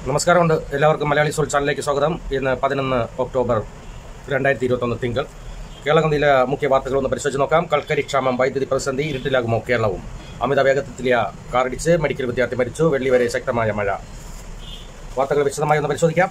നമസ്കാരമുണ്ട് എല്ലാവർക്കും മലയാളി സോൾ ചാനലിലേക്ക് സ്വാഗതം ഇന്ന് പതിനൊന്ന് ഒക്ടോബർ രണ്ടായിരത്തി ഇരുപത്തൊന്ന് തിങ്കൾ കേരളത്തിലെ മുഖ്യ വാർത്തകളൊന്ന് പരിശോധിച്ച് നോക്കാം കൽക്കരി ക്ഷാമം വൈദ്യുതി പ്രതിസന്ധി ഇരുട്ടിലാകുമോ കേരളവും അമിത വേഗത്തിലെത്തിയ കാറിടിച്ച് മെഡിക്കൽ വിദ്യാർത്ഥി മരിച്ചു വെള്ളി വരെ ശക്തമായ മഴ വാർത്തകൾ വിശദമായി ഒന്ന് പരിശോധിക്കാം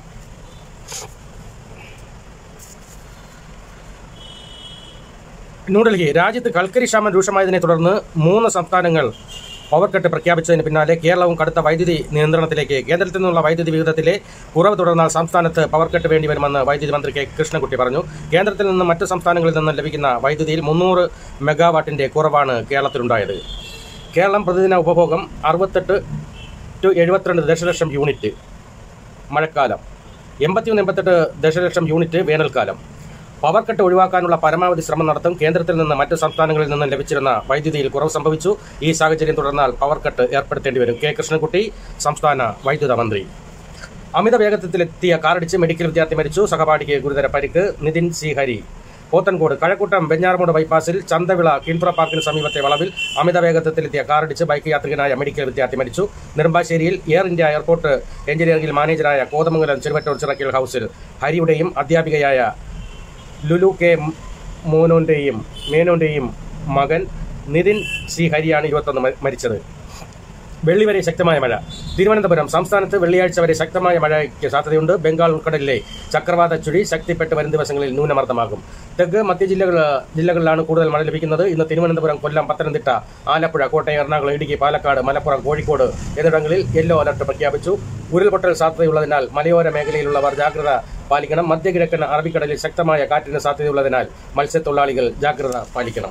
ന്യൂഡൽഹി രാജ്യത്ത് കൽക്കരി ക്ഷാമം രൂക്ഷമായതിനെ തുടർന്ന് മൂന്ന് സംസ്ഥാനങ്ങൾ പവർ കട്ട് പ്രഖ്യാപിച്ചതിന് പിന്നാലെ കേരളവും കടുത്ത വൈദ്യുതി നിയന്ത്രണത്തിലേക്ക് കേന്ദ്രത്തിൽ നിന്നുള്ള വൈദ്യുതി വിഹിതത്തിലെ കുറവ് തുടർന്നാൽ സംസ്ഥാനത്ത് പവർ കട്ട് വേണ്ടി വരുമെന്ന് വൈദ്യുതി മന്ത്രി കെ കൃഷ്ണൻകുട്ടി പറഞ്ഞു കേന്ദ്രത്തിൽ നിന്ന് മറ്റ് സംസ്ഥാനങ്ങളിൽ നിന്ന് ലഭിക്കുന്ന വൈദ്യുതിയിൽ മുന്നൂറ് മെഗാവാട്ടിന്റെ കുറവാണ് കേരളത്തിലുണ്ടായത് കേരളം പ്രതിദിന ഉപഭോഗം അറുപത്തെട്ട് ടു എഴുപത്തിരണ്ട് ദശലക്ഷം യൂണിറ്റ് മഴക്കാലം എൺപത്തിയൊന്ന് എൺപത്തെട്ട് ദശലക്ഷം യൂണിറ്റ് വേനൽക്കാലം പവർ കട്ട് ഒഴിവാക്കാനുള്ള പരമാവധി ശ്രമം നടത്തും കേന്ദ്രത്തിൽ നിന്ന് മറ്റ് സംസ്ഥാനങ്ങളിൽ നിന്നും ലഭിച്ചിരുന്ന വൈദ്യുതിയിൽ കുറവ് സംഭവിച്ചു ഈ സാഹചര്യം തുടർന്നാൽ പവർ കട്ട് ഏർപ്പെടുത്തേണ്ടി വരും കെ കൃഷ്ണൻകുട്ടി സംസ്ഥാന വൈദ്യുത മന്ത്രി അമിത വേഗത്തിലെത്തിയ കാറിടിച്ച് മെഡിക്കൽ വിദ്യാർത്ഥി മരിച്ചു സഹപാഠിക്ക് ഗുരുതര പരിക്ക് നിതിൻ സി ഹരി പോത്തൻകോട് കഴക്കൂട്ടം വെഞ്ഞാറമൂട് ബൈപ്പാസിൽ ചന്തവിള കിൻഫ്ര പാർക്കിന് സമീപത്തെ വളവിൽ അമിത വേഗത്തിലെത്തിയ കാറിടിച്ച് ബൈക്ക് യാത്രികനായ മെഡിക്കൽ വിദ്യാർത്ഥി മരിച്ചു നെടുമ്പാശ്ശേരിയിൽ എയർ ഇന്ത്യ എയർപോർട്ട് എഞ്ചിനീയറിംഗിൽ മാനേജറായ കോതമംഗലം ചെറുവറ്റൂർ ചിറക്കൽ ഹൌസിൽ ഹരിയുടെയും അധ്യാപികയായ ലുലു കെ മോനോന്റെയും മേനോന്റെയും മകൻ നിതിൻ സി ഹരിയാണ് ഇരുപത്തൊന്ന് മ- മരിച്ചത് വെള്ളി വരെ ശക്തമായ മഴ തിരുവനന്തപുരം സംസ്ഥാനത്ത് വെള്ളിയാഴ്ച വരെ ശക്തമായ മഴയ്ക്ക് സാധ്യതയുണ്ട് ബംഗാൾ ഉൾക്കടലിലെ ചക്രവാത ചുഴി ശക്തിപ്പെട്ട് വരും ദിവസങ്ങളിൽ ന്യൂനമർദ്ദമാകും തെക്ക് മധ്യ ജില്ലകൾ ജില്ലകളിലാണ് കൂടുതൽ മഴ ലഭിക്കുന്നത് ഇന്ന് തിരുവനന്തപുരം കൊല്ലം പത്തനംതിട്ട ആലപ്പുഴ കോട്ടയം എറണാകുളം ഇടുക്കി പാലക്കാട് മലപ്പുറം കോഴിക്കോട് എന്നിവിടങ്ങളിൽ യെല്ലോ അലർട്ട് പ്രഖ്യാപിച്ചു ഉരുൾപൊട്ടൽ സാധ്യതയുള്ളതിനാൽ മലയോര മേഖലയിലുള്ളവർ ജാഗ്രത പാലിക്കണം മധ്യകിഴക്കൻ അറബിക്കടലിൽ ശക്തമായ കാറ്റിന് സാധ്യതയുള്ളതിനാൽ മത്സ്യത്തൊഴിലാളികൾ ജാഗ്രത പാലിക്കണം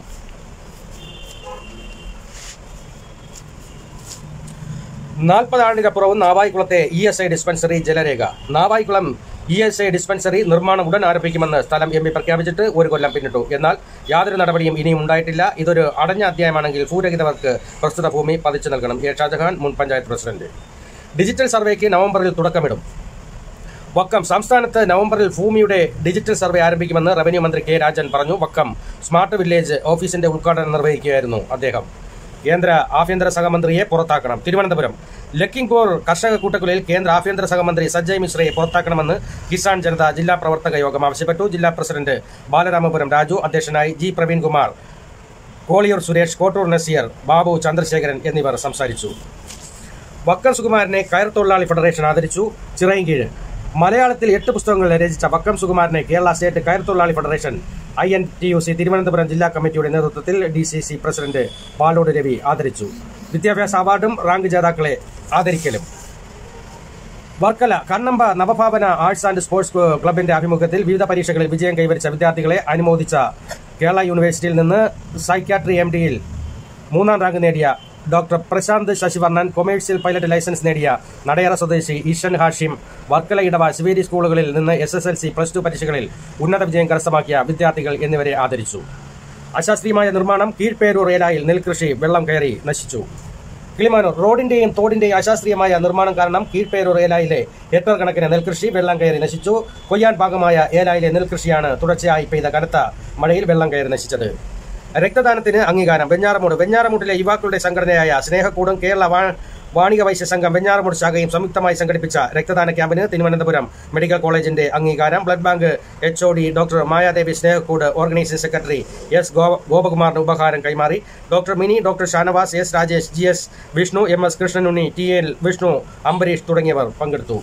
നാൽപ്പത് ആണ്ടിനപ്പുറവും നാവായിക്കുളത്തെ E S I dispensary Jalarekha Navaikulam E S I dispensary നിർമ്മാണം ഉടൻ ആരംഭിക്കുമെന്ന് സ്ഥലം എം പി പ്രഖ്യാപിച്ചിട്ട് ഒരു കൊല്ലം പിന്നിട്ടു എന്നാൽ യാതൊരു നടപടിയും ഇനിയും ഉണ്ടായിട്ടില്ല ഇതൊരു അടഞ്ഞ അധ്യായമാണെങ്കിൽ ഭൂരഹിതവർക്ക് പ്രസ്തുത ഭൂമി പതിച്ചു നൽകണം എ ഷാജഹാൻ മുൻ പഞ്ചായത്ത് പ്രസിഡന്റ് ഡിജിറ്റൽ സർവേക്ക് നവംബറിൽ തുടക്കമിടും വക്കം സംസ്ഥാനത്ത് നവംബറിൽ ഭൂമിയുടെ ഡിജിറ്റൽ സർവേ ആരംഭിക്കുമെന്ന് റവന്യൂ മന്ത്രി കെ രാജൻ പറഞ്ഞു വക്കം സ്മാർട്ട് വില്ലേജ് ഓഫീസിന്റെ ഉദ്ഘാടനം നിർവഹിക്കുകയായിരുന്നു അദ്ദേഹം കേന്ദ്ര ആഭ്യന്തര സഹമന്ത്രിയെ പുറത്താക്കണം തിരുവനന്തപുരം ലക്കിംഗ്പൂർ കർഷക കൂട്ടക്കുലയിൽ കേന്ദ്ര ആഭ്യന്തര സഹമന്ത്രി സഞ്ജയ് മിശ്രയെ പുറത്താക്കണമെന്ന് കിസാൻ ജനത ജില്ലാ പ്രവർത്തക യോഗം ആവശ്യപ്പെട്ടു ജില്ലാ പ്രസിഡന്റ് ബാലരാമപുരം രാജു അധ്യക്ഷനായി ജി പ്രവീൺകുമാർ കോളിയൂർ സുരേഷ് കോട്ടൂർ നസീർ ബാബു ചന്ദ്രശേഖരൻ എന്നിവർ സംസാരിച്ചു വക്കം സുകുമാരനെ കയർ തൊഴിലാളി ഫെഡറേഷൻ ആദരിച്ചു ചിറയൻകീഴ് മലയാളത്തിൽ എട്ട് പുസ്തകങ്ങൾ രചിച്ച വക്കം സുകുമാരനെ കേരള സ്റ്റേറ്റ് കയർ തൊഴിലാളി federation I N T U C Thiruvananthapuram ജില്ലാ കമ്മിറ്റിയുടെ നേതൃത്വത്തിൽ D C C president Palode Ravi ആദരിച്ചു വിദ്യാഭ്യാസ അവാർഡും റാങ്ക് ജേതാക്കളെ ആദരിക്കലും Varkala Kannamba Navabhavana arts and sports ക്ലബിന്റെ ആഭിമുഖ്യത്തിൽ വിവിധ പരീക്ഷകളിൽ വിജയം കൈവരിച്ച വിദ്യാർത്ഥികളെ അനുമോദിച്ച കേരള യൂണിവേഴ്സിറ്റിയിൽ നിന്ന് സൈക്യാട്രി എം ഡിയിൽ മൂന്നാം റാങ്ക് നേടിയ doctor Prashanth Sasivarnan commercial pilot licence നേടിയ നടയറ സ്വദേശി ഈഷൻ ഹാഷിം വർക്കല ഇടവ ശിവേരി സ്കൂളുകളിൽ നിന്ന് S S L C plus two പരീക്ഷകളിൽ ഉന്നത വിജയം കരസ്ഥമാക്കിയ വിദ്യാർത്ഥികൾ എന്നിവരെ ആദരിച്ചു അശാസ്ത്രീയമായ നിർമ്മാണം കീഴ്പേരൂർ ഏലായിൽ നെൽകൃഷി വെള്ളം കയറി നശിച്ചു കിളിമാനൂർ റോഡിന്റെയും തോടിന്റെയും അശാസ്ത്രീയമായ നിർമ്മാണം കാരണം കീഴ്പേരൂർ ഏലായിലെ ഹെക്ടർ കണക്കിന് നെൽകൃഷി വെള്ളം കയറി നശിച്ചു കൊയ്യാൻ ഭാഗമായ ഏലായിലെ നെൽകൃഷിയാണ് തുടർച്ചയായി പെയ്ത കനത്ത മഴയിൽ വെള്ളം കയറി നശിച്ചത് രക്തദാനത്തിന് അംഗീകാരം വെഞ്ഞാറമൂട് വെഞ്ഞാറമൂട്ടിലെ യുവാക്കളുടെ സംഘടനയായ സ്നേഹക്കൂടും കേരള വാ- വാണിക വൈശ്യ സംഘം വെഞ്ഞാറമൂട് ശാഖയും സംയുക്തമായി സംഘടിപ്പിച്ച രക്തദാന ക്യാമ്പിന് തിരുവനന്തപുരം മെഡിക്കൽ കോളേജിന്റെ അംഗീകാരം blood bank H O D doctor Mayadevi Snehakkoodu organising secretary S ഗോ- ഗോപകുമാറിന് ഉപഹാരം കൈമാറി doctor Mini doctor Shanavas S Rajesh G S Vishnu M S Krishnanunni T L Vishnu Ambareesh തുടങ്ങിയവർ പങ്കെടുത്തു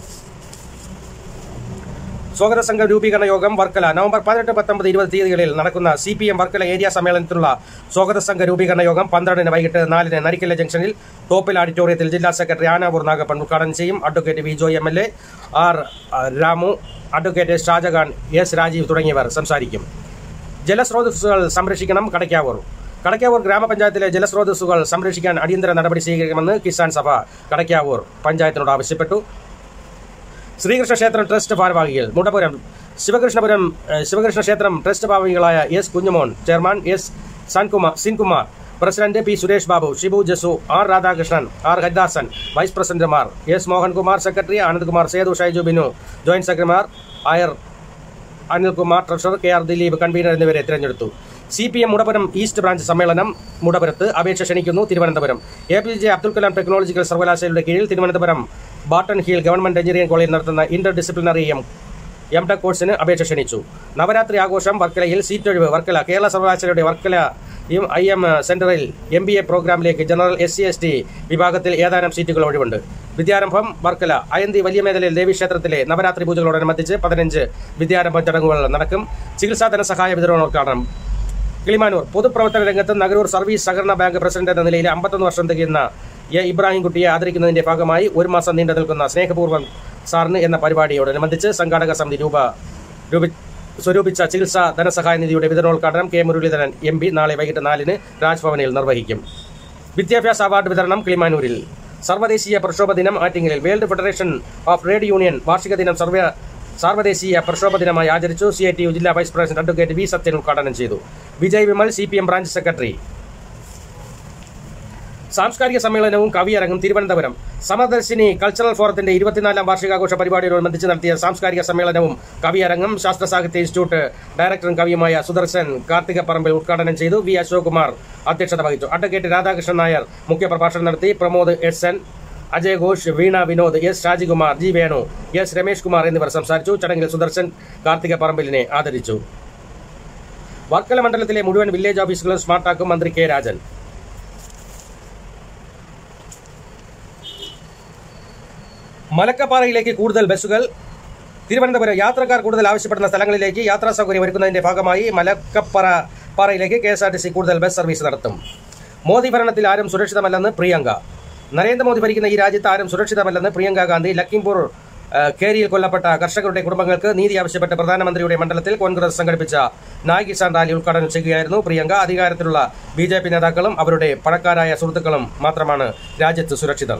സ്വാഗത സംഘം രൂപീകരണ യോഗം വർക്കല നവംബർ പതിനെട്ട് പത്തൊമ്പത് ഇരുപത് തീയതികളിൽ നടക്കുന്ന C P M Varkala area സമ്മേളനത്തിലുള്ള സ്വാഗത സംഘ രൂപീകരണ യോഗം പന്ത്രണ്ടിന് വൈകിട്ട് നാലിന് നരിക്കല ജംഗ്ഷനിൽ തോപ്പിൽ ഓഡിറ്റോറിയത്തിൽ ജില്ലാ സെക്രട്ടറി ആനാവൂർ നാഗപ്പൻ ഉദ്ഘാടനം ചെയ്യും advocate V Joy M L A R Ramu advocate Shajahan S Rajeev തുടങ്ങിയവർ സംസാരിക്കും ജലസ്രോതസ്സുകൾ സംരക്ഷിക്കണം കടയ്ക്കാവൂർ കടയ്ക്കാവൂർ ഗ്രാമപഞ്ചായത്തിലെ ജലസ്രോതസ്സുകൾ സംരക്ഷിക്കാൻ അടിയന്തര നടപടി സ്വീകരിക്കണമെന്ന് കിസാൻ സഭ കടയ്ക്കാവൂർ പഞ്ചായത്തിനോട് ആവശ്യപ്പെട്ടു ശ്രീകൃഷ്ണ ക്ഷേത്രം ട്രസ്റ്റ് ഭാരവാഹികൾ മുടപുരം ശിവകൃഷ്ണപുരം ഏഹ്, ശിവകൃഷ്ണ ക്ഷേത്രം ട്രസ്റ്റ് ഭാരവാഹികളായ S Kunjumon chairman S Sankumar Sinkumar president P Suresh Babu Shibu Jasu R Radhakrishnan R Haridasan vice പ്രസിഡന്റുമാർ S Mohankumar secretary Anandkumar Sethu Shaiju Binu joint സെക്രട്ടറിമാർ R Anilkumar treasurer K R Dileep convener എന്നിവരെ തിരഞ്ഞെടുത്തു C P M Mudapuram east branch സമ്മേളനം മുടപുരത്ത് അപേക്ഷ ക്ഷണിക്കുന്നു Thiruvananthapuram A P J Abdul Kalam technological സർവകലാശാലയുടെ കീഴിൽ തിരുവനന്തപുരം ബാട്ടൺ ഹിൽ ഗവൺമെന്റ് എഞ്ചിനീയറിംഗ് കോളേജിൽ നടത്തുന്ന interdisciplinary M M tech കോഴ്സിന് അപേക്ഷ ക്ഷണിച്ചു നവരാത്രി ആഘോഷം വർക്കലയിൽ സീറ്റൊഴിവ് വർക്കല കേരള സർവകലാശാലയുടെ വർക്കല ഐ എം സെന്ററിൽ എം ബി എ പ്രോഗ്രാമിലേക്ക് general S C S T വിഭാഗത്തിൽ ഏതാനും സീറ്റുകൾ ഒഴിവുണ്ട് വിദ്യാരംഭം വർക്കല അയന്തി വലിയ മേഖലയിൽ ദേവീക്ഷേത്രത്തിലെ നവരാത്രി പൂജകളോടനുബന്ധിച്ച് പതിനഞ്ച് വിദ്യാരംഭ ചടങ്ങുകൾ നടക്കും ചികിത്സാ ധനസഹായ വിതരണോദ്ഘാടനം കിളിമാനൂർ പൊതുപ്രവർത്തന രംഗത്ത് നഗരൂർ സർവീസ് സഹകരണ ബാങ്ക് പ്രസിഡന്റ് എന്ന നിലയിൽ അമ്പത്തൊന്ന് വർഷം തികയുന്ന എ ഇബ്രാഹിംകുട്ടിയെ ആദരിക്കുന്നതിന്റെ ഭാഗമായി ഒരു മാസം നീണ്ടു നിൽക്കുന്ന സ്നേഹപൂർവ്വം സാറിന് എന്ന പരിപാടിയോടനുബന്ധിച്ച് സംഘാടക സമിതി രൂപ രൂപി സ്വരൂപിച്ച ചികിത്സാ ധനസഹായ നിധിയുടെ വിതരണോദ്ഘാടനം കെ മുരളീധരൻ എം പി നാളെ വൈകിട്ട് നാലിന് രാജ്ഭവനിൽ നിർവഹിക്കും വിദ്യാഭ്യാസ അവാർഡ് വിതരണം കിളിമാനൂരിൽ സർവ്വദേശീയ പ്രക്ഷോഭ ദിനം ആറ്റിങ്ങലിൽ world federation of trade union വാർഷിക ദിനം സർവ്വ സാർവദേശീയ പ്രക്ഷോഭ ദിനമായി ആചരിച്ചു സി ഐ ടി യു ജില്ലാ vice president advocate V Sathyan ഉദ്ഘാടനം ചെയ്തു Vijay Vimal C P M branch secretary സാംസ്കാരിക സമ്മേളനവും കവിയരങ്ങും തിരുവനന്തപുരം സമദർശിനി കൾച്ചറൽ ഫോറത്തിന്റെ ഇരുപത്തിനാലാം വാർഷികാഘോഷ പരിപാടിയോടനുബന്ധിച്ച് നടത്തിയ സാംസ്കാരിക സമ്മേളനവും കവിയരങ്ങും ശാസ്ത്ര സാഹിത്യ ഇൻസ്റ്റിറ്റ്യൂട്ട് ഡയറക്ടറും കവിയുമായ സുദർശൻ കാർത്തിക പറമ്പിൽ ഉദ്ഘാടനം ചെയ്തു വി അശോക് കുമാർ അധ്യക്ഷത വഹിച്ചു അഡ്വക്കേറ്റ് രാധാകൃഷ്ണൻ നായർ മുഖ്യപ്രഭാഷണം നടത്തി Pramod S N Ajay Ghosh Veena Vinod S Shajikumar G Venu S Ramesh Kumar എന്നിവർ സംസാരിച്ചു ചടങ്ങിൽ സുദർശൻ കാർത്തിക പറമ്പിലിനെ ആദരിച്ചു വർക്കല മണ്ഡലത്തിലെ മുഴുവൻ വില്ലേജ് ഓഫീസുകളും സ്മാർട്ടാക്കും മന്ത്രി കെ രാജൻ മലക്കപ്പാറയിലേക്ക് കൂടുതൽ ബസ്സുകൾ തിരുവനന്തപുരം യാത്രക്കാർ കൂടുതൽ ആവശ്യപ്പെടുന്ന സ്ഥലങ്ങളിലേക്ക് യാത്രാ സൗകര്യം ഒരുക്കുന്നതിന്റെ ഭാഗമായി മലക്കപ്പറ പാറയിലേക്ക് K S R T C കൂടുതൽ ബസ് സർവീസ് നടത്തും മോദി ഭരണത്തിൽ ആരും സുരക്ഷിതമല്ലെന്ന് പ്രിയങ്ക നരേന്ദ്രമോദി ഭരിക്കുന്ന ഈ രാജ്യത്ത് ആരും സുരക്ഷിതമല്ലെന്ന് പ്രിയങ്ക ഗാന്ധി ലക്കിംപൂർ ആ, കേരിയിൽ കൊല്ലപ്പെട്ട കർഷകരുടെ കുടുംബങ്ങൾക്ക് നീതി ആവശ്യപ്പെട്ട് പ്രധാനമന്ത്രിയുടെ മണ്ഡലത്തിൽ കോൺഗ്രസ് സംഘടിപ്പിച്ച നായ് കിസാൻ റാലി ഉദ്ഘാടനം ചെയ്യുകയായിരുന്നു പ്രിയങ്ക അധികാരത്തിലുള്ള ബി ജെ പി നേതാക്കളും അവരുടെ പണക്കാരായ സുഹൃത്തുക്കളും മാത്രമാണ് രാജ്യത്ത് സുരക്ഷിതർ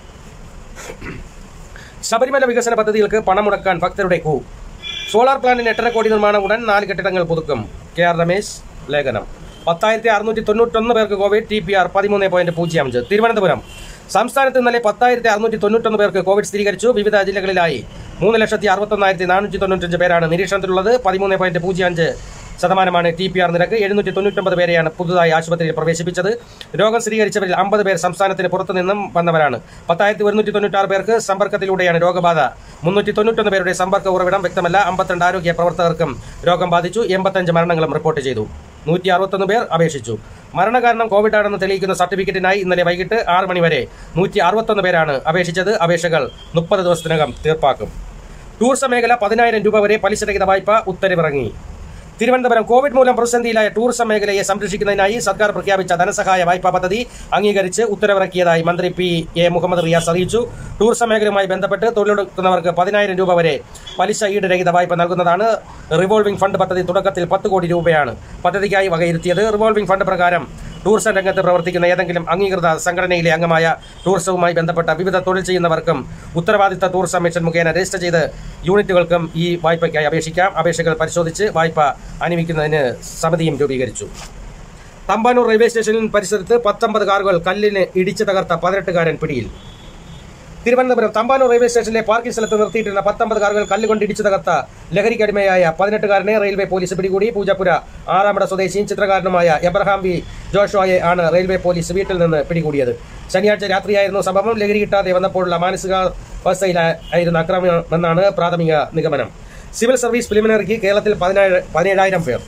ശബരിമല വികസന പദ്ധതികൾക്ക് പണം മുടക്കാൻ ഭക്തരുടെ കൂ സോളാർ പ്ലാന്റിന് എട്ടര കോടി നിർമ്മാണം ഉടൻ നാല് കെട്ടിടങ്ങൾ പുതുക്കും കെ ആർ രമേശ് ലേഖനം പത്തായിരത്തി അറുന്നൂറ്റി തൊണ്ണൂറ്റൊന്ന് പേർക്ക് കോവിഡ് ടി പി ആർ പതിമൂന്ന് പോയിന്റ് പൂജ്യം അഞ്ച് തിരുവനന്തപുരം സംസ്ഥാനത്ത് ഇന്നലെ പത്തായിരത്തി അറുന്നൂറ്റി തൊണ്ണൂറ്റൊന്ന് പേർക്ക് കോവിഡ് സ്ഥിരീകരിച്ചു വിവിധ ജില്ലകളിലായി മൂന്ന് ലക്ഷത്തി അറുപത്തൊന്നായിരത്തി നാനൂറ്റി തൊണ്ണൂറ്റഞ്ച് പേരാണ് നിരീക്ഷണത്തിലുള്ളത് പതിമൂന്ന് പോയിന്റ് പൂജ്യം അഞ്ച് ശതമാനമാണ് ടി പി ആർ നിരക്ക് എഴുന്നൂറ്റി തൊണ്ണൂറ്റൊമ്പത് പേരെയാണ് പുതുതായി ആശുപത്രിയിൽ പ്രവേശിപ്പിച്ചത് രോഗം സ്ഥിരീകരിച്ചവരിൽ അമ്പത് പേർ സംസ്ഥാനത്തിന് പുറത്തുനിന്നും വന്നവരാണ് പത്തായിരത്തി ഒരുന്നൂറ്റി തൊണ്ണൂറ്റാറ് പേർക്ക് സമ്പർക്കത്തിലൂടെയാണ് രോഗബാധ മുന്നൂറ്റി തൊണ്ണൂറ്റൊന്ന് പേരുടെ സമ്പർക്ക ഉറവിടം വ്യക്തമല്ല അമ്പത്തിരണ്ട് ആരോഗ്യ പ്രവർത്തകർക്കും രോഗം ബാധിച്ചു എൺപത്തഞ്ച് മരണങ്ങളും റിപ്പോർട്ട് ചെയ്തു നൂറ്റി അറുപത്തൊന്ന് പേർ അപേക്ഷിച്ചു മരണകാരണം കോവിഡ് ആണെന്ന് തെളിയിക്കുന്ന സർട്ടിഫിക്കറ്റിനായി ഇന്നലെ വൈകിട്ട് ആറ് മണിവരെ നൂറ്റി അറുപത്തൊന്ന് പേരാണ് അപേക്ഷിച്ചത് അപേക്ഷകൾ മുപ്പത് ദിവസത്തിനകം തീർപ്പാക്കും ടൂറിസം മേഖല പതിനായിരം രൂപ വരെ പലിശരഹിത വായ്പ ഉത്തരവിറങ്ങി തിരുവനന്തപുരം കോവിഡ് മൂലം പ്രതിസന്ധിയിലായ ടൂറിസം മേഖലയെ സംരക്ഷിക്കുന്നതിനായി സർക്കാർ പ്രഖ്യാപിച്ച ധനസഹായ വായ്പാ പദ്ധതി അംഗീകരിച്ച് ഉത്തരവിറക്കിയതായി മന്ത്രി പി എ മുഹമ്മദ് റിയാസ് അറിയിച്ചു ടൂറിസം മേഖലയുമായി ബന്ധപ്പെട്ട് തൊഴിലെടുക്കുന്നവർക്ക് പതിനായിരം രൂപ വരെ പലിശ ഈടുരഹിത വായ്പ നൽകുന്നതാണ് റിവോൾവിംഗ് ഫണ്ട് പദ്ധതി തുടക്കത്തിൽ പത്ത് കോടി രൂപയാണ് പദ്ധതിക്കായി വകയിരുത്തിയത് റിവോൾവിംഗ് ഫണ്ട് പ്രകാരം ടൂറിസം രംഗത്ത് പ്രവർത്തിക്കുന്ന ഏതെങ്കിലും അംഗീകൃത സംഘടനയിലെ അംഗമായ ടൂറിസവുമായി ബന്ധപ്പെട്ട വിവിധ തൊഴിൽ ചെയ്യുന്നവർക്കും ഉത്തരവാദിത്ത ടൂറിസം മിഷൻ മുഖേന രജിസ്റ്റർ ചെയ്ത് യൂണിറ്റുകൾക്കും ഈ വായ്പയ്ക്കായി അപേക്ഷിക്കാം അപേക്ഷകൾ പരിശോധിച്ച് വായ്പ അനുവദിക്കുന്നതിന് സമിതിയും രൂപീകരിച്ചു തമ്പാനൂർ റെയിൽവേ സ്റ്റേഷനിൽ പരിസരത്ത് പത്തൊമ്പത് കാറുകൾ കല്ലിന് ഇടിച്ചു തകർത്ത പതിനെട്ടുകാരൻ പിടിയിൽ തിരുവനന്തപുരം തമ്പാനൂർ റെയിൽവേ സ്റ്റേഷനിലെ പാർക്കിംഗ് സ്ഥലത്ത് നിർത്തിയിട്ടിരുന്ന പത്തൊമ്പത് കാറുകൾ കല്ലുകൊണ്ട് ഇടിച്ചു തകർത്ത ലഹരിക്കടിമയായ പതിനെട്ടുകാരനെ റെയിൽവേ പോലീസ് പിടികൂടി പൂജപ്പുര ആറാമട സ്വദേശിയും ചിത്രകാരനുമായ എബ്രഹാം വി ജോഷോയെ ആണ് റെയിൽവേ പോലീസ് വീട്ടിൽ നിന്ന് പിടികൂടിയത് ശനിയാഴ്ച രാത്രിയായിരുന്നു സംഭവം ലഹരി കിട്ടാതെ വന്നപ്പോഴുള്ള മാനസികാവസ്ഥയിലായിരുന്ന അക്രമമെന്നാണ് പ്രാഥമിക നിഗമനം സിവിൽ സർവീസ് പ്രിലിമിനറിക്ക് കേരളത്തിൽ പതിനേഴ് പതിനേഴായിരം പേർ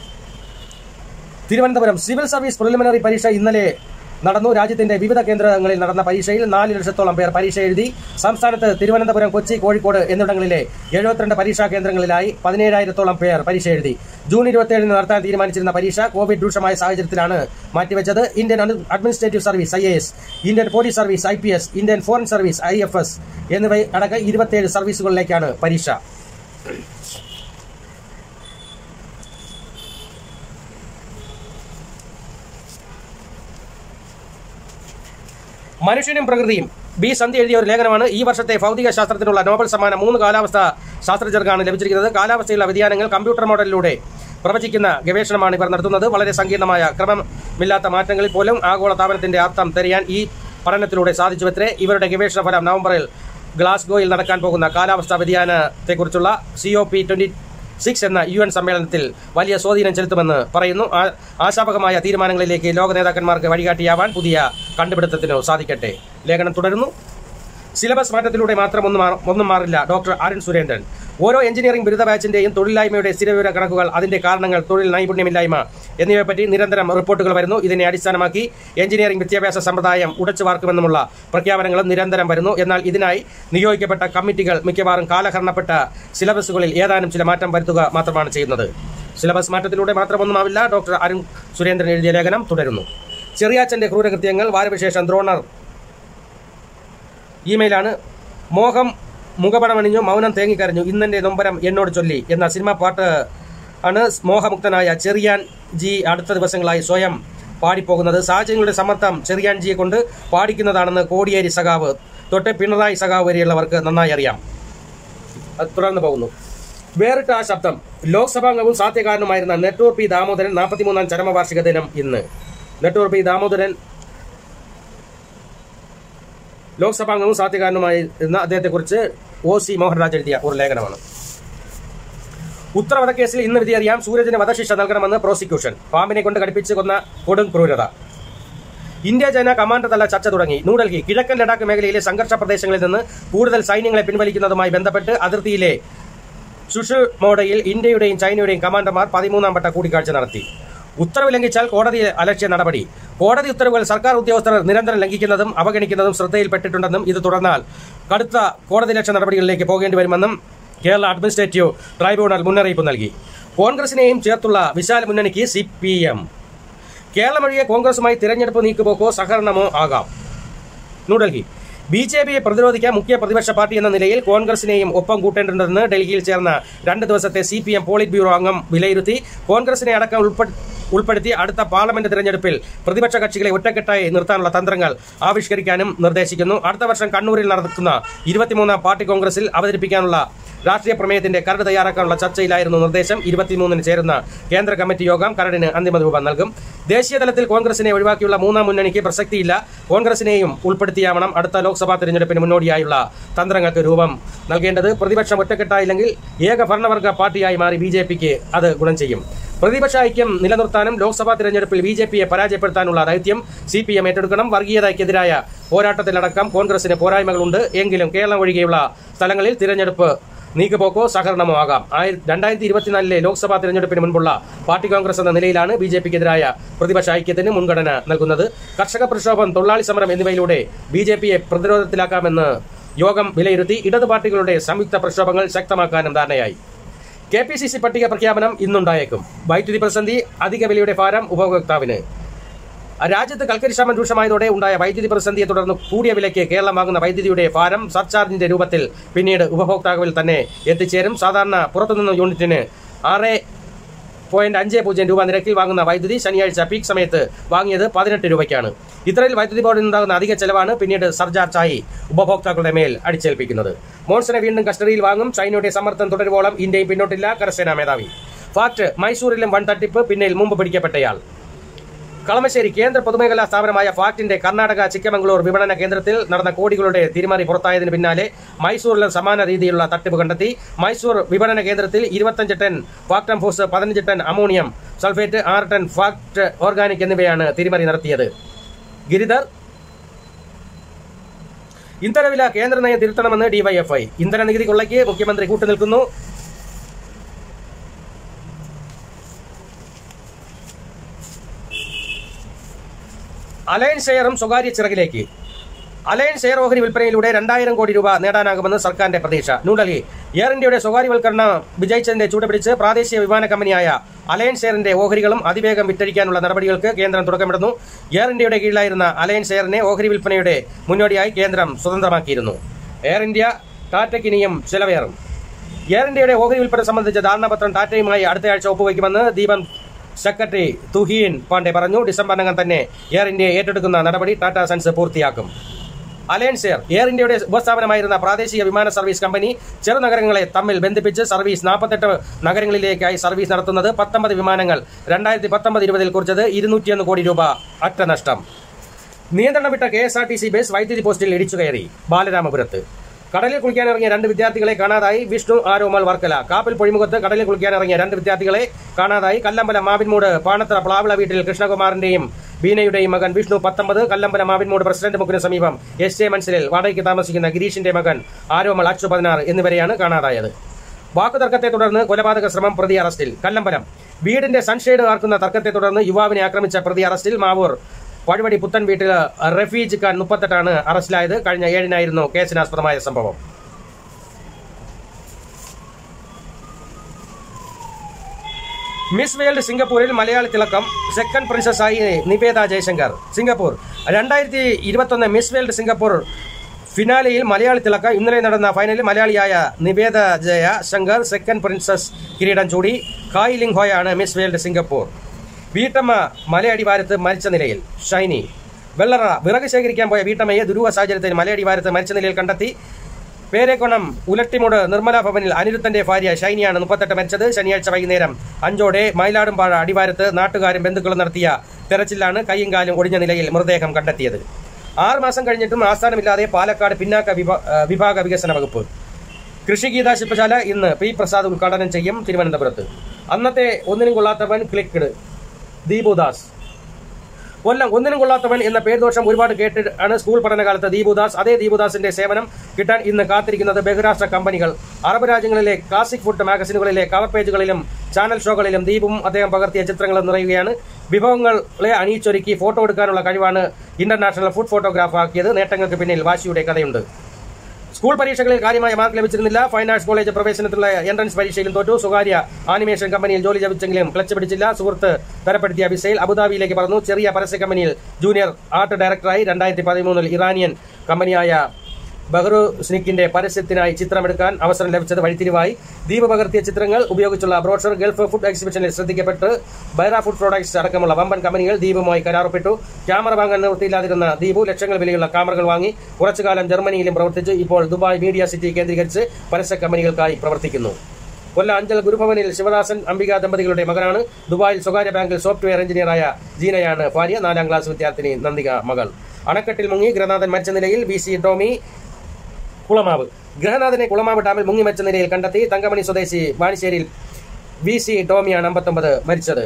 തിരുവനന്തപുരം സിവിൽ സർവീസ് പ്രിലിമിനറി പരീക്ഷ ഇന്നലെ നടന്നു രാജ്യത്തിന്റെ വിവിധ കേന്ദ്രങ്ങളിൽ നടന്ന പരീക്ഷയിൽ നാല് ലക്ഷത്തോളം പേർ പരീക്ഷ എഴുതി സംസ്ഥാനത്ത് തിരുവനന്തപുരം കൊച്ചി കോഴിക്കോട് എന്നിവിടങ്ങളിലെ എഴുപത്തിരണ്ട് പരീക്ഷാ കേന്ദ്രങ്ങളിലായി പതിനേഴായിരത്തോളം പേർ പരീക്ഷ എഴുതി ജൂൺ ഇരുപത്തിയേഴിന് നടത്താൻ തീരുമാനിച്ചിരുന്ന പരീക്ഷ കോവിഡ് രൂക്ഷമായ സാഹചര്യത്തിലാണ് മാറ്റിവെച്ചത് ഇന്ത്യൻ അഡ്മി- administrative service I Indian police service I Indian foreign service I F S എന്നിവ അടക്കം ഇരുപത്തിയേഴ് സർവീസുകളിലേക്കാണ് പരീക്ഷ മനുഷ്യനും പ്രകൃതിയും ബി സന്ധ്യ എഴുതിയ ഒരു ലേഖനമാണ് ഈ വർഷത്തെ ഭൗതിക ശാസ്ത്രത്തിനുള്ള നോബൽ സമ്മാനം മൂന്ന് കാലാവസ്ഥാ ശാസ്ത്രജ്ഞർക്കാണ് ലഭിച്ചിരിക്കുന്നത് കാലാവസ്ഥയിലുള്ള വ്യതിയാനങ്ങൾ കമ്പ്യൂട്ടർ മോഡലിലൂടെ പ്രവചിക്കുന്ന ഗവേഷണമാണ് ഇവർ നടത്തുന്നത് വളരെ സങ്കീർണമായ ക്രമമില്ലാത്ത മാറ്റങ്ങളിൽ പോലും ആഗോള താപനത്തിന്റെ അർത്ഥം തെരയാൻ ഈ പഠനത്തിലൂടെ സാധിച്ചുവത്രേ ഇവരുടെ ഗവേഷണ ഫലം നവംബറിൽ ഗ്ലാസ്ഗോയിൽ നടക്കാൻ പോകുന്ന കാലാവസ്ഥാ വ്യതിയാനത്തെക്കുറിച്ചുള്ള C O P twenty six എന്ന യു എൻ സമ്മേളനത്തിൽ വലിയ സ്വാധീനം ചെലുത്തുമെന്ന് പറയുന്നു ആ- ആശാവഹമായ തീരുമാനങ്ങളിലേക്ക് ലോക നേതാക്കന്മാർക്ക് വഴികാട്ടിയാവാൻ പുതിയ കണ്ടുപിടുത്തത്തിനോ സാധിക്കട്ടെ ലേഖനം തുടരുന്നു സിലബസ് മാറ്റത്തിലൂടെ മാത്രം ഒന്നും മാ- ഒന്നും മാറില്ല ഡോക്ടർ അരുൺ സുരേന്ദ്രൻ ഓരോ എഞ്ചിനീയറിംഗ് ബിരുദ ബാച്ചിന്റെയും തൊഴിലില്ലായ്മയുടെ സ്ഥിരവിവര കണക്കുകൾ അതിന്റെ കാരണങ്ങൾ തൊഴിൽ നൈപുണ്യമില്ലായ്മ എന്നിവയെപ്പറ്റി നിരന്തരം റിപ്പോർട്ടുകൾ വരുന്നു ഇതിനെ അടിസ്ഥാനമാക്കി എഞ്ചിനീയറിംഗ് വിദ്യാഭ്യാസ സമ്പ്രദായം ഉടച്ചു വാർക്കുമെന്നുമുള്ള പ്രഖ്യാപനങ്ങളും നിരന്തരം വരുന്നു എന്നാൽ ഇതിനായി നിയോഗിക്കപ്പെട്ട കമ്മിറ്റികൾ മിക്കവാറും കാലഹരണപ്പെട്ട സിലബസുകളിൽ ഏതാനും ചില മാറ്റം വരുത്തുക മാത്രമാണ് ചെയ്യുന്നത് സിലബസ് മാറ്റത്തിലൂടെ മാത്രമൊന്നുമാവില്ല ഡോക്ടർ അരുൺ സുരേന്ദ്രൻ എഴുതിയ ലേഖനം തുടരുന്നു ചെറിയാച്ചന്റെ ക്രൂരകൃത്യങ്ങൾ വാരവിശേഷം ദ്രോണർ ഇമെയിലാണ് മോഹം മുഖപടമണിഞ്ഞു മൗനം തേങ്ങിക്കരഞ്ഞു ഇന്നെന്റെ നൊമ്പരം എന്നോട് ചൊല്ലി എന്ന സിനിമ പാട്ട് ആണ് മോഹമുക്തനായ ചെറിയാൻ ജി അടുത്ത ദിവസങ്ങളായി സ്വയം പാടിപ്പോകുന്നത് സാഹചര്യങ്ങളുടെ സമ്മർദ്ദം ചെറിയാൻ ജിയെ കൊണ്ട് പാടിക്കുന്നതാണെന്ന് കോടിയേരി സഖാവ് തൊട്ട് പിണറായി സഖാവ് വരെയുള്ളവർക്ക് നന്നായി അറിയാം അത് തുടർന്ന് പോകുന്നു വേറിട്ട ആ ശബ്ദം ലോക്സഭാംഗവും സാധ്യകാരനുമായിരുന്ന നെട്ടൂർ പി ദാമോദരൻ നാൽപ്പത്തിമൂന്നാം ചരമവാർഷിക ദിനം ഇന്ന് നെട്ടൂർ പി ദാമോദരൻ ലോക്സഭാംഗവും സാധ്യകാരനുമായിരുന്ന അദ്ദേഹത്തെക്കുറിച്ച് ഒ സി മോഹൻരാജ് എഴുതിയ ഒരു ലേഖനമാണ് ഉത്തരവധക്കേസിൽ ഇന്ന് വിധിയറിയാം സൂരജിന് വധശിക്ഷ നൽകണമെന്ന് പ്രോസിക്യൂഷൻ പാമ്പിനെ കൊണ്ട് കടിപ്പിച്ച് കൊന്ന കൊടും ക്രൂരത ഇന്ത്യ ചൈന കമാൻഡർ തല ചർച്ച തുടങ്ങി ന്യൂഡൽഹി കിഴക്കൻ ലഡാക്ക് മേഖലയിലെ സംഘർഷ പ്രദേശങ്ങളിൽ നിന്ന് കൂടുതൽ സൈന്യങ്ങളെ പിൻവലിക്കുന്നതുമായി ബന്ധപ്പെട്ട് അതിർത്തിയിലെ സുഷിൽ മോഡയിൽ ഇന്ത്യയുടെയും ചൈനയുടെയും കമാൻഡർമാർ പതിമൂന്നാം വട്ട കൂടിക്കാഴ്ച നടത്തി ഉത്തരവ് ലംഘിച്ചാൽ കോടതി അലക്ഷ്യ നടപടി കോടതി ഉത്തരവുകൾ സർക്കാർ ഉദ്യോഗസ്ഥർ നിരന്തരം ലംഘിക്കുന്നതും അവഗണിക്കുന്നതും ശ്രദ്ധയിൽപ്പെട്ടിട്ടുണ്ടെന്നും ഇത് തുടർന്നാൽ കടുത്ത കോടതി ലക്ഷ്യ നടപടികളിലേക്ക് പോകേണ്ടി വരുമെന്നും കേരള അഡ്മിനിസ്ട്രേറ്റീവ് ട്രൈബ്യൂണൽ മുന്നറിയിപ്പ് നൽകി കോൺഗ്രസിനെയും ചേർത്തുള്ള വിശാല മുന്നണിക്ക് സി പി എം കേരളമൊഴികെ കോൺഗ്രസുമായി തിരഞ്ഞെടുപ്പ് നീക്കുപോക്കോ സഹകരണമോ ആകാം ന്യൂഡൽഹി ബി ജെ പിയെ പ്രതിരോധിക്കാൻ മുഖ്യ പ്രതിപക്ഷ പാർട്ടി എന്ന നിലയിൽ കോൺഗ്രസിനെയും ഒപ്പം കൂട്ടേണ്ടതുണ്ടെന്ന് ഡൽഹിയിൽ ചേർന്ന രണ്ട് ദിവസത്തെ C P M polit bureau അംഗം വിലയിരുത്തി കോൺഗ്രസിനെ അടക്കം ഉൾപ്പെ- ഉൾപ്പെടുത്തി അടുത്ത പാർലമെന്റ് തിരഞ്ഞെടുപ്പിൽ പ്രതിപക്ഷ കക്ഷികളെ ഒറ്റക്കെട്ടായി നിർത്താനുള്ള തന്ത്രങ്ങൾ ആവിഷ്കരിക്കാനും നിർദ്ദേശിക്കുന്നു അടുത്ത വർഷം കണ്ണൂരിൽ നടക്കുന്ന ഇരുപത്തിമൂന്നാം പാർട്ടി കോൺഗ്രസിൽ അവതരിപ്പിക്കാനുള്ള രാഷ്ട്രീയ പ്രമേയത്തിന്റെ കരട് തയ്യാറാക്കാനുള്ള ചർച്ചയിലായിരുന്നു നിർദ്ദേശം ഇരുപത്തിമൂന്നിന് ചേരുന്ന കേന്ദ്ര കമ്മിറ്റി യോഗം കരടിന് അന്തിമ രൂപം നൽകും ദേശീയ തലത്തിൽ കോൺഗ്രസിനെ ഒഴിവാക്കിയുള്ള മൂന്നാം മുന്നണിക്ക് പ്രസക്തിയില്ല കോൺഗ്രസിനെയും ഉൾപ്പെടുത്തിയാവണം അടുത്ത ലോക്സഭാ തിരഞ്ഞെടുപ്പിന് മുന്നോടിയായുള്ള തന്ത്രങ്ങൾക്ക് രൂപം നൽകേണ്ടത് പ്രതിപക്ഷം ഒറ്റക്കെട്ടായില്ലെങ്കിൽ ഏക ഭരണവർഗ പാർട്ടിയായി മാറി ബി ജെ പിക്ക് അത് ഗുണം ചെയ്യും പ്രതിപക്ഷ ഐക്യം നിലനിർത്താനും ലോക്സഭാ തിരഞ്ഞെടുപ്പിൽ ബി ജെ പിയെ പരാജയപ്പെടുത്താനുള്ള ദൗത്യം സി പി എം ഏറ്റെടുക്കണം വർഗീയതയ്ക്കെതിരായ പോരാട്ടത്തിലടക്കം കോൺഗ്രസിന് പോരായ്മകളുണ്ട് എങ്കിലും കേരളം ഒഴികെയുള്ള സ്ഥലങ്ങളിൽ തിരഞ്ഞെടുപ്പ് നീക്കുപോക്കോ സഹകരണമോ ആകാം ആയിര- രണ്ടായിരത്തി ഇരുപത്തിനാലിലെ ലോക്സഭാ തിരഞ്ഞെടുപ്പിന് മുൻപുള്ള പാർട്ടി കോൺഗ്രസ് എന്ന നിലയിലാണ് ബി ജെ പിക്കെതിരായ പ്രതിപക്ഷ ഐക്യത്തിന് മുൻഗണന നൽകുന്നത് കർഷക പ്രക്ഷോഭം തൊഴിലാളി സമരം എന്നിവയിലൂടെ ബി ജെ പിയെ പ്രതിരോധത്തിലാക്കാമെന്ന് യോഗം വിലയിരുത്തി ഇടതു പാർട്ടികളുടെ സംയുക്ത പ്രക്ഷോഭങ്ങൾ ശക്തമാക്കാനും ധാരണയായി കെ പി സി സി പട്ടിക പ്രഖ്യാപനം ഇന്നുണ്ടായേക്കും വൈദ്യുതി പ്രതിസന്ധി അധിക വിലയുടെ ഭാരം ഉപഭോക്താവിന് രാജ്യത്ത് കൽക്കരി ക്ഷാമം രൂക്ഷമായതോടെ ഉണ്ടായ വൈദ്യുതി പ്രതിസന്ധിയെ തുടർന്ന് കൂടിയ വിലയ്ക്ക് കേരളം വാങ്ങുന്ന വൈദ്യുതിയുടെ ഭാരം സർചാർജിന്റെ രൂപത്തിൽ പിന്നീട് ഉപഭോക്താവിൽ തന്നെ എത്തിച്ചേരും സാധാരണ പുറത്തുനിന്ന് യൂണിറ്റിന് ആറ് പോയിന്റ് അഞ്ച് പൂജ്യം രൂപ നിരക്കിൽ വാങ്ങുന്ന വൈദ്യുതി ശനിയാഴ്ച പീക്ക് സമയത്ത് വാങ്ങിയത് പതിനെട്ട് രൂപയ്ക്കാണ് ഇത്രയിൽ വൈദ്യുതി ബോർഡിൽ ഉണ്ടാകുന്ന അധിക ചെലവാണ് പിന്നീട് സർചാർജായി ഉപഭോക്താക്കളുടെ മേൽ അടിച്ചേൽപ്പിക്കുന്നത് മോൺസനെ വീണ്ടും കസ്റ്റഡിയിൽ വാങ്ങും ചൈനയുടെ സമ്മർദ്ദം തുടരുവോളം ഇന്ത്യയും പിന്നോട്ടില്ല കരസേനാ മേധാവി ഫാക്ട് മൈസൂരിലും വൻ തട്ടിപ്പ് പിന്നിൽ മുമ്പ് പിടിക്കപ്പെട്ടയാൾ കളമശ്ശേരി കേന്ദ്ര പൊതുമേഖലാ സ്ഥാപനമായ ഫാക്ടിന്റെ കർണാടക ചിക്കമംഗളൂർ വിപണന കേന്ദ്രത്തിൽ നടന്ന കോടികളുടെ തിരിമറി പുറത്തായതിന് പിന്നാലെ മൈസൂരിലും സമാന രീതിയിലുള്ള തട്ടിപ്പ് കണ്ടെത്തി മൈസൂർ വിപണന കേന്ദ്രത്തിൽ ഇരുപത്തഞ്ച് ടൺ ഫാക്ടം ഫോസ് പതിനഞ്ച് ടൺ അമോണിയം സൾഫേറ്റ് ആറ് ടൺ ഫാക്ട് ഓർഗാനിക് എന്നിവയാണ് തിരിമറി നടത്തിയത് ഗിരിധർ ഇന്ധനവില കേന്ദ്ര നയം തിരുത്തണമെന്ന് ഡിവൈഎഫ്ഐ ഇന്ധന നികുതി കൊള്ളയ്ക്ക് മുഖ്യമന്ത്രി കൂട്ടുനിൽക്കുന്നു അലയൻസ് ഷെയറും സ്വകാര്യ ചിറകിലേക്ക് അലയൻസ് ഷെയർ ഓഹരി വിൽപ്പനയിലൂടെ രണ്ടായിരം കോടി രൂപ നേടാനാകുമെന്ന് സർക്കാരിന്റെ പ്രതീക്ഷ ന്യൂഡൽഹി എയർ ഇന്ത്യയുടെ സ്വകാര്യവൽക്കരണം വിജയിച്ചതിന്റെ ചൂടുപിടിച്ച് പ്രാദേശിക വിമാന കമ്പനിയായ അലയൻസ് എയറിന്റെ ഓഹരികളും അതിവേഗം വിറ്റഴിക്കാനുള്ള നടപടികൾക്ക് കേന്ദ്രം തുടക്കമിടുന്നു എയർ ഇന്ത്യയുടെ കീഴിലായിരുന്ന അലയൻസ് എയറിനെ ഓഹരി വിൽപ്പനയുടെ മുന്നോടിയായി കേന്ദ്രം സ്വതന്ത്രമാക്കിയിരുന്നു എയർ ഇന്ത്യ ടാറ്റയ്ക്ക് ഇനിയും ചെലവേറും എയർ ഇന്ത്യയുടെ ഓഹരി വിൽപ്പന സംബന്ധിച്ച ധാരണാപത്രം ടാറ്റയുമായി അടുത്തയാഴ്ച ഒപ്പുവയ്ക്കുമെന്ന് ദീപം സെക്രട്ടറി തുഹീൻ പാണ്ഡെ പറഞ്ഞു ഡിസംബറിനകം തന്നെ എയർ ഇന്ത്യയെ ഏറ്റെടുക്കുന്ന നടപടി ടാറ്റ സൺസ് പൂർത്തിയാക്കും അലയൻസ് എയർ എയർ ഇന്ത്യയുടെ ഉപസ്ഥാപനമായിരുന്ന പ്രാദേശിക വിമാന സർവീസ് കമ്പനി ചെറുനഗരങ്ങളെ തമ്മിൽ ബന്ധിപ്പിച്ച് സർവീസ് നാൽപ്പത്തെട്ട് നഗരങ്ങളിലേക്കായി സർവീസ് നടത്തുന്നത് പത്തൊമ്പത് വിമാനങ്ങൾ രണ്ടായിരത്തി പത്തൊമ്പത് ഇരുപതിൽ കുറിച്ചത് ഇരുന്നൂറ്റിയൊന്ന് കോടി രൂപ അറ്റ നഷ്ടം നിയന്ത്രണം വിട്ട K S R T C bus വൈദ്യുതി പോസ്റ്റിൽ ഇടിച്ചു കയറി ബാലരാമപുരത്ത് കടലിൽ കുളിക്കാനിറങ്ങിയ രണ്ട് വിദ്യാർത്ഥികളെ കാണാതായി വിഷ്ണു ആരോമൽ വർക്കല കാപ്പിൽ പൊഴിമുഖത്ത് കടലിൽ കുളിക്കാനിറങ്ങിയ രണ്ട് വിദ്യാർത്ഥികളെ കാണാതായി കല്ലമ്പലം മാവിൻമൂട് പാണത്തറ പ്ലാവിള വീട്ടിൽ കൃഷ്ണകുമാറിന്റെയും ബീനയുടെയും മകൻ വിഷ്ണു പത്തൊമ്പത് കല്ലമ്പലം മാവിൻമൂട് പ്രസിഡന്റ് മുക്കിന് സമീപം എസ് എ മൻസിലിൽ വാടകയ്ക്ക് താമസിക്കുന്ന ഗിരീഷിന്റെ മകൻ ആരോമൽ അച്ചു പതിനാറ് എന്നിവരെയാണ് കാണാതായത് വാക്കുതർക്കത്തെ തുടർന്ന് കൊലപാതക ശ്രമം പ്രതി അറസ്റ്റിൽ കല്ലമ്പലം വീടിന്റെ സൺഷെയ്ഡ് ആർക്കുന്ന തർക്കത്തെ തുടർന്ന് യുവാവിനെ ആക്രമിച്ച പ്രതി അറസ്റ്റിൽ മാവൂർ പഴുവടി പുത്തൻ വീട്ടിൽ റഫീജ് ഖാൻ മുപ്പത്തെട്ടാണ് അറസ്റ്റിലായത് കഴിഞ്ഞ ഏഴിനായിരുന്നു കേസിനാസ്പദമായ സംഭവം മിസ് വേൾഡ് സിംഗപ്പൂരിൽ മലയാളി തിളക്കം സെക്കൻഡ് പ്രിൻസസായി നിവേദ ജയശങ്കർ സിംഗപ്പൂർ രണ്ടായിരത്തി ഇരുപത്തൊന്ന് മിസ് വേൾഡ് സിംഗപ്പൂർ ഫിനാലെയിൽ മലയാളി തിളക്കം ഇന്നലെ നടന്ന ഫൈനലിൽ മലയാളിയായ നിവേദ ജയ ശങ്കർ സെക്കൻഡ് പ്രിൻസസ് കിരീടം ചൂടി കായ് ലിംഗ് ഹോയാണ് മിസ് വേൾഡ് സിംഗപ്പൂർ വീട്ടമ്മ മലയടിവാരത്ത് മരിച്ച നിലയിൽ ഷൈനി വെള്ളറ വിറക് ശേഖരിക്കാൻ പോയ വീട്ടമ്മയെ ദുരൂഹ സാഹചര്യത്തിൽ മലയടിവാരത്ത് മരിച്ച നിലയിൽ കണ്ടെത്തി പേരേക്കോണം ഉലട്ടിമുട് നിർമ്മല ഭവനിൽ അനിരുദ്ധന്റെ ഭാര്യ ഷൈനിയാണ് മുപ്പത്തെട്ട് മരിച്ചത് ശനിയാഴ്ച വൈകുന്നേരം അഞ്ചോടെ മയിലാടുംപാഴ അടിവാരത്ത് നാട്ടുകാരും ബന്ധുക്കളും നടത്തിയ തെരച്ചിലാണ് കൈയും കാലും ഒടിഞ്ഞ നിലയിൽ മൃതദേഹം കണ്ടെത്തിയത് ആറ് മാസം കഴിഞ്ഞിട്ടും ആസ്ഥാനമില്ലാതെ പാലക്കാട് പിന്നാക്ക വിഭാ- ഏഹ് വിഭാഗ വികസന വകുപ്പ് കൃഷിഗീത ശില്പശാല ഇന്ന് പി പ്രസാദ് ഉദ്ഘാടനം ചെയ്യും തിരുവനന്തപുരത്ത് അന്നത്തെ ഒന്നിനും കൊള്ളാത്തവൻ ക്ലിക്ക്ഡ് ദീപുദാസ് കൊല്ലം ഒന്നിനും കൊള്ളാത്തവൻ എന്ന പേർദോഷം ഒരുപാട് കേട്ടിട്ടാണ് സ്കൂൾ പഠനകാലത്ത് ദീപുദാസ് അതേ ദീപുദാസിന്റെ സേവനം കിട്ടാൻ ഇന്ന് കാത്തിരിക്കുന്നത് ബഹുരാഷ്ട്ര കമ്പനികൾ അറബ് രാജ്യങ്ങളിലെ ക്ലാസിക് ഫുഡ് മാഗസിനുകളിലെ കവർ പേജുകളിലും ചാനൽ ഷോകളിലും ദീപും അദ്ദേഹം പകർത്തിയ ചിത്രങ്ങളും നിറയുകയാണ് വിഭവങ്ങളെ അണിയിച്ചൊരുക്കി ഫോട്ടോ എടുക്കാനുള്ള കഴിവാണ് ഇന്റർനാഷണൽ ഫുഡ് ഫോട്ടോഗ്രാഫ് ആക്കിയത് നേട്ടങ്ങൾക്ക് പിന്നിൽ വാശിയുടെ കഥയുണ്ട് സ്കൂൾ പരീക്ഷകളിൽ കാര്യമായ മാർക്ക് ലഭിച്ചിരുന്നില്ല ഫൈൻ ആർട്സ് കോളേജ് പ്രവേശനത്തിലുള്ള എൻട്രൻസ് പരീക്ഷയിലും തോറ്റു സ്വകാര്യ ആനിമേഷൻ കമ്പനിയിൽ ജോലി ലഭിച്ചെങ്കിലും ക്ലച്ച് പിടിച്ചില്ല സുഹൃത്ത് തരപ്പെടുത്തിയ വിസയിൽ അബുദാബിയിലേക്ക് പറന്നു ചെറിയ പരസ്യ കമ്പനിയിൽ ജൂനിയർ ആർട്ട് ഡയറക്ടറായി രണ്ടായിരത്തി പതിമൂന്നിൽ ഇറാനിയൻ കമ്പനിയായ ബഹ്റു സ്നിക്കിന്റെ പരസ്യത്തിനായി ചിത്രമെടുക്കാൻ അവസരം ലഭിച്ചത് വഴിത്തിരിവായി ദീപ് പകർത്തിയ ചിത്രങ്ങൾ ഉപയോഗിച്ചുള്ള ബ്രോഷർ ഗൾഫ് ഫുഡ് എക്സിബിഷനിൽ ശ്രദ്ധിക്കപ്പെട്ട് ബൈറ ഫുഡ് പ്രോഡക്ട്സ് അടക്കമുള്ള വമ്പൻ കമ്പനികൾ ദീപുമായി കരാറപ്പെട്ടു ക്യാമറ വാങ്ങാൻ നിവൃത്തിയില്ലാതിരുന്ന ദീപു ലക്ഷങ്ങൾ വിലയുള്ള ക്യാമറകൾ വാങ്ങി കുറച്ചുകാലം ജർമ്മനിയിലും പ്രവർത്തിച്ചു ഇപ്പോൾ ദുബായ് മീഡിയ സിറ്റി കേന്ദ്രീകരിച്ച് പരസ്യ കമ്പനികൾക്കായി പ്രവർത്തിക്കുന്നു കൊല്ലം അഞ്ചൽ ഗുരുഭവനിൽ ശിവദാസൻ അംബിക ദമ്പതികളുടെ മകനാണ് ദുബായിൽ സ്വകാര്യ ബാങ്കിൽ സോഫ്റ്റ്വെയർ എഞ്ചിനീയറായ ജീനയാണ് ഭാര്യ നാലാം ക്ലാസ് വിദ്യാർത്ഥിനി നന്ദിക മകൾ അണക്കെട്ടിൽ മുങ്ങി ഗൃഹനാഥൻ മരിച്ച നിലയിൽ ബി സി ടോമി കുളമാവ് ഗൃഹനാഥനെ കുളമാവ് ഡാമിൽ മുങ്ങി മരിച്ച നിലയിൽ കണ്ടെത്തി തങ്കമണി സ്വദേശി വാണിശ്ശേരിയിൽ വി സി ടോമിയാണ് അമ്പത്തൊമ്പത് മരിച്ചത്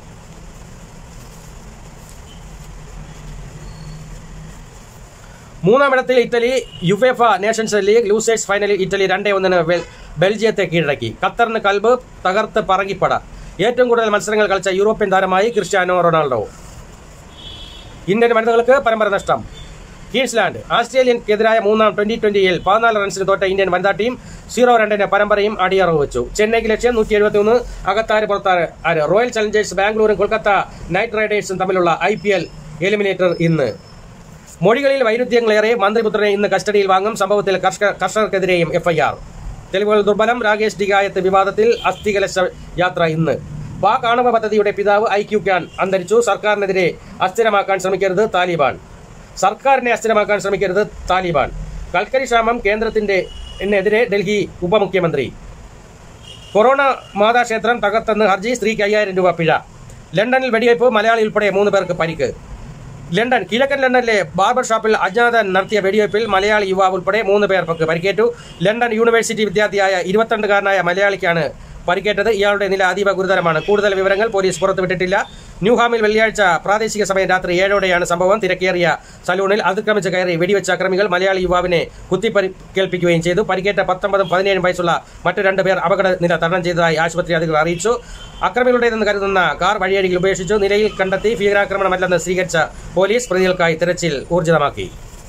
മൂന്നാമിടത്തിൽ Italy UEFA nations league losers ഫൈനലിൽ ഇറ്റലി രണ്ടേ ഒന്നിന് ബെൽ- ബെൽജിയത്തെ കീഴടക്കി ഖത്തറിന് കൽബ് തകർത്ത് പറങ്ങിപ്പട ഏറ്റവും കൂടുതൽ മത്സരങ്ങൾ കളിച്ച യൂറോപ്യൻ താരമായി ക്രിസ്ത്യാനോ റൊണാൾഡോ ഇന്ത്യൻ വനിതകൾക്ക് പരമ്പര നഷ്ടം ക്വീൻസ്ലാൻഡ് ആസ്ട്രേലിയക്കെതിരായ മൂന്നാം ട്വന്റി ട്വന്റിയിൽ പതിനാല് റൺസിന് തോറ്റ ഇന്ത്യൻ വനിതാ ടീം സീറോ രണ്ടിന് പരമ്പരയും അടിയറവ് വെച്ചു ചെന്നൈക്ക് ലക്ഷ്യം നൂറ്റി എഴുപത്തി ഒന്ന് അകത്താറ് പുറത്താറ് ആര് റോയൽ ചലഞ്ചേഴ്സ് ബാംഗ്ലൂരും കൊൽക്കത്ത നൈറ്റ് റൈഡേഴ്സും തമ്മിലുള്ള ഐ പി എൽ എലിമിനേറ്റർ ഇന്ന് മൊഴികളിൽ വൈരുദ്ധ്യങ്ങളേറെ മന്ത്രിപുത്രനെ ഇന്ന് കസ്റ്റഡിയിൽ വാങ്ങും സംഭവത്തിൽ കർഷക കർഷകർക്കെതിരെയും എഫ്ഐആർ തെളിവുകൾ ദുർബലം രാകേഷ് ഡിഗായത്ത് വിവാദത്തിൽ അസ്ഥികലശ യാത്ര ഇന്ന് പാക് ആണവ പദ്ധതിയുടെ പിതാവ് ഐ ക്യു ഖാൻ അന്തരിച്ചു സർക്കാരിനെതിരെ അസ്ഥിരമാക്കാൻ ശ്രമിക്കരുത് താലിബാൻ സർക്കാരിനെ അസ്ഥിരമാക്കാൻ ശ്രമിക്കരുത് താലിബാൻ കൽക്കരി ക്ഷാമം കേന്ദ്രത്തിന്റെ എതിരെ ഡൽഹി ഉപമുഖ്യമന്ത്രി കൊറോണ മാതാക്ഷേത്രം തകർത്തെന്ന് ഹർജി സ്ത്രീക്ക് അയ്യായിരം രൂപ പിഴ ലണ്ടനിൽ വെടിവയ്പ് മലയാളി ഉൾപ്പെടെ മൂന്ന് പേർക്ക് പരിക്ക് ലണ്ടൻ കിഴക്കൻ ലണ്ടനിലെ ബാർബർ ഷോപ്പിൽ അജ്ഞാതൻ നടത്തിയ വെടിവയ്പിൽ മലയാളി യുവാവ് ഉൾപ്പെടെ മൂന്ന് പേർക്ക് പരിക്കേറ്റു ലണ്ടൻ യൂണിവേഴ്സിറ്റി വിദ്യാർത്ഥിയായ ഇരുപത്തിരണ്ടുകാരനായ മലയാളിക്കാണ് പരിക്കേറ്റത് ഇയാളുടെ നില അതീവ ഗുരുതരമാണ് കൂടുതൽ വിവരങ്ങൾ പോലീസ് പുറത്തുവിട്ടിട്ടില്ല ന്യൂഹാമിൽ വെള്ളിയാഴ്ച പ്രാദേശിക സമയം രാത്രി ഏഴോടെയാണ് സംഭവം തിരക്കേറിയ സലൂണിൽ അതിക്രമിച്ച് കയറി വെടിവെച്ച അക്രമികൾ മലയാളി യുവാവിനെ കുത്തിപ്പരിക്കേൽപ്പിക്കുകയും ചെയ്തു പരിക്കേറ്റ പത്തൊമ്പതും പതിനേഴും വയസ്സുള്ള മറ്റു രണ്ടുപേർ അപകട നില തരണം ചെയ്തതായി ആശുപത്രി അധികൃതർ അറിയിച്ചു അക്രമികളുടേതെന്ന് കരുതുന്ന കാർ വഴിയരികിൽ ഉപേക്ഷിച്ചു നിലയിൽ കണ്ടെത്തി ഭീകരാക്രമണമല്ലെന്ന് സ്വീകരിച്ച പോലീസ് പ്രതികൾക്കായി തെരച്ചിൽ ഊർജിതമാക്കി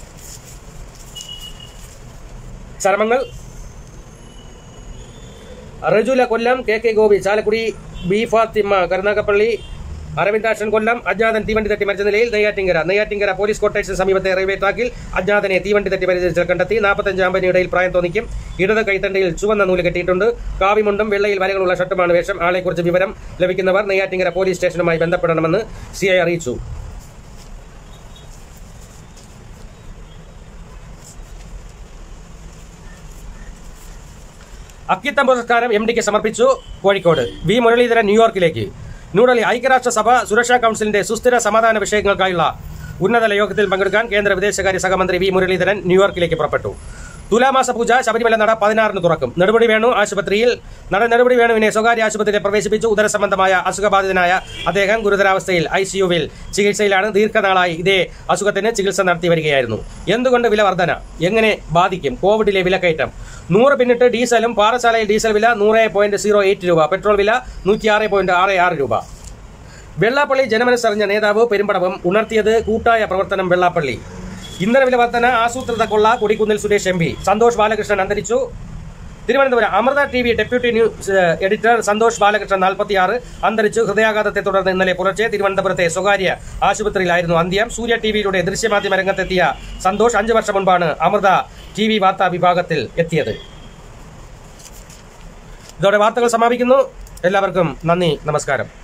ചരമങ്ങൾ Rajula Kollam K K Gopi Chalakudy B Fathima Karunagappally Aravindakshan Kollam അജ്ഞാതൻ തീവണ്ടി തട്ടി മരിച്ച നിലയിൽ നെയ്യാറ്റിങ്കര നെയ്യാറ്റിങ്കര പോലീസ് ക്വാർട്ടേഴ്സിന് സമീപത്തെ റെയിൽവേ ട്രാക്കിൽ അജ്ഞാതനെ തീവണ്ടി തട്ടി പരിചരിച്ചാൽ കണ്ടെത്തി നാൽപ്പത്തഞ്ച് അമ്പതിനിടയിൽ പ്രായം തോന്നിക്കും ഇടത് കൈത്തണ്ടയിൽ ചുവന്ന നൂല് കെട്ടിയിട്ടുണ്ട് കാവിമുണ്ടും വെള്ളയിൽ വരകളുള്ള ഷർട്ടുമാണ് വേഷം ആളെക്കുറിച്ച് വിവരം ലഭിക്കുന്നവർ നെയ്യാറ്റിങ്കര പോലീസ് സ്റ്റേഷനുമായി ബന്ധപ്പെടണമെന്ന് സി അറിയിച്ചു അക്കിത്തം പുരസ്കാരം എം ഡിക്ക് സമർപ്പിച്ചു കോഴിക്കോട് വി മുരളീധരൻ ന്യൂയോർക്കിലേക്ക് ന്യൂഡൽഹി ഐക്യരാഷ്ട്രസഭ സുരക്ഷാ കൌൺസിലിന്റെ സുസ്ഥിര സമാധാന വിഷയങ്ങൾക്കായുള്ള ഉന്നതല യോഗത്തിൽ പങ്കെടുക്കാൻ കേന്ദ്ര വിദേശകാര്യ സഹമന്ത്രി വി മുരളീധരൻ ന്യൂയോർക്കിലേക്ക് പുറപ്പെട്ടു തുലാമാസ പൂജ ശബരിമല നട പതിനാറിന് തുറക്കും നെടുപടി വേണു ആശുപത്രിയിൽ നട നെടുപടി വേണുവിനെ സ്വകാര്യ ആശുപത്രിയിൽ പ്രവേശിപ്പിച്ചു ഉദരസംബന്ധമായ അസുഖബാധിതനായ അദ്ദേഹം ഗുരുതരാവസ്ഥയിൽ ഐ സിയുവിൽ ചികിത്സയിലാണ് ദീർഘനാളായി ഇതേ അസുഖത്തിന് ചികിത്സ നടത്തി വരികയായിരുന്നു എന്തുകൊണ്ട് വില വർധന എങ്ങനെ ബാധിക്കും കോവിഡിലെ വിലക്കയറ്റം നൂറ് പിന്നിട്ട് ഡീസലും പാറശാലയിൽ ഡീസൽ വില നൂറ് പോയിന്റ് സീറോ എയ്റ്റ് രൂപ പെട്രോൾ വില നൂറ്റി ആറ് പോയിന്റ് ആറ് ആറ് രൂപ വെള്ളാപ്പള്ളി ജനമനസ്സറിഞ്ഞ നേതാവ് പെരുമ്പടവം ഉണർത്തിയത് കൂട്ടായ പ്രവർത്തനം വെള്ളാപ്പള്ളി ഇന്ധനവില വർധന ആസൂത്രിത കൊള്ള കൊടിക്കുന്നിൽ സുരേഷ് എം പി സന്തോഷ് ബാലകൃഷ്ണൻ അന്തരിച്ചു Thiruvananthapuram Amrita T V deputy news uh, editor Santhosh Balakrishnan നാൽപ്പത്തിയാറ് അന്തരിച്ചു ഹൃദയാഘാതത്തെ തുടർന്ന് ഇന്നലെ പുലർച്ചെ തിരുവനന്തപുരത്തെ സ്വകാര്യ ആശുപത്രിയിലായിരുന്നു അന്ത്യം സൂര്യ ടി വിയിലൂടെ ദൃശ്യമാധ്യമ രംഗത്തെത്തിയ സന്തോഷ് അഞ്ചു വർഷം മുൻപാണ് അമൃത ടി വി വാർത്താ വിഭാഗത്തിൽ എത്തിയത് ഇതോടെ വാർത്തകൾ സമാപിക്കുന്നു എല്ലാവർക്കും നന്ദി നമസ്കാരം